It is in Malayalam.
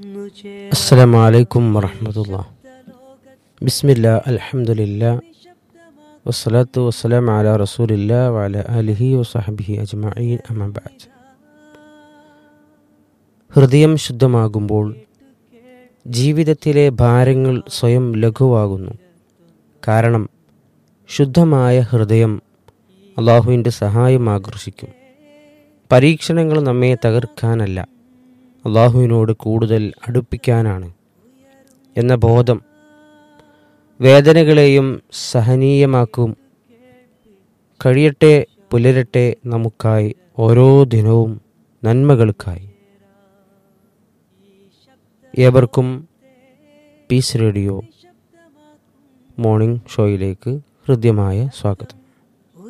അസ്സലാമു അലൈക്കും വറഹമത്തുള്ള ബിസ്മില്ല അൽഹംദുലില്ല വസ്സലാത്തു വസ്സലാം അല റസൂലില്ല വഅല ആലിഹി വസഹബിഹി അജ്മഈൻ അമ്മ ബഅദ് ഹൃദയം ശുദ്ധമാകുമ്പോൾ ജീവിതത്തിലെ ഭാരങ്ങൾ സ്വയം ലഘുവാകുന്നു കാരണം ശുദ്ധമായ ഹൃദയം അള്ളാഹുവിൻ്റെ സഹായം ആകർഷിക്കും പരീക്ഷണങ്ങൾ നമ്മെ തകർക്കാനല്ല അള്ളാഹുവിനോട് കൂടുതൽ അടുപ്പിക്കാനാണ് എന്ന ബോധം വേദനകളെയും സഹനീയമാക്കും കഴിയട്ടെ പുലരട്ടെ നമുക്കായി ഓരോ ദിനവും നന്മകൾക്കായി ഏവർക്കും പീസ് റേഡിയോ മോർണിംഗ് ഷോയിലേക്ക് ഹൃദ്യമായ സ്വാഗതം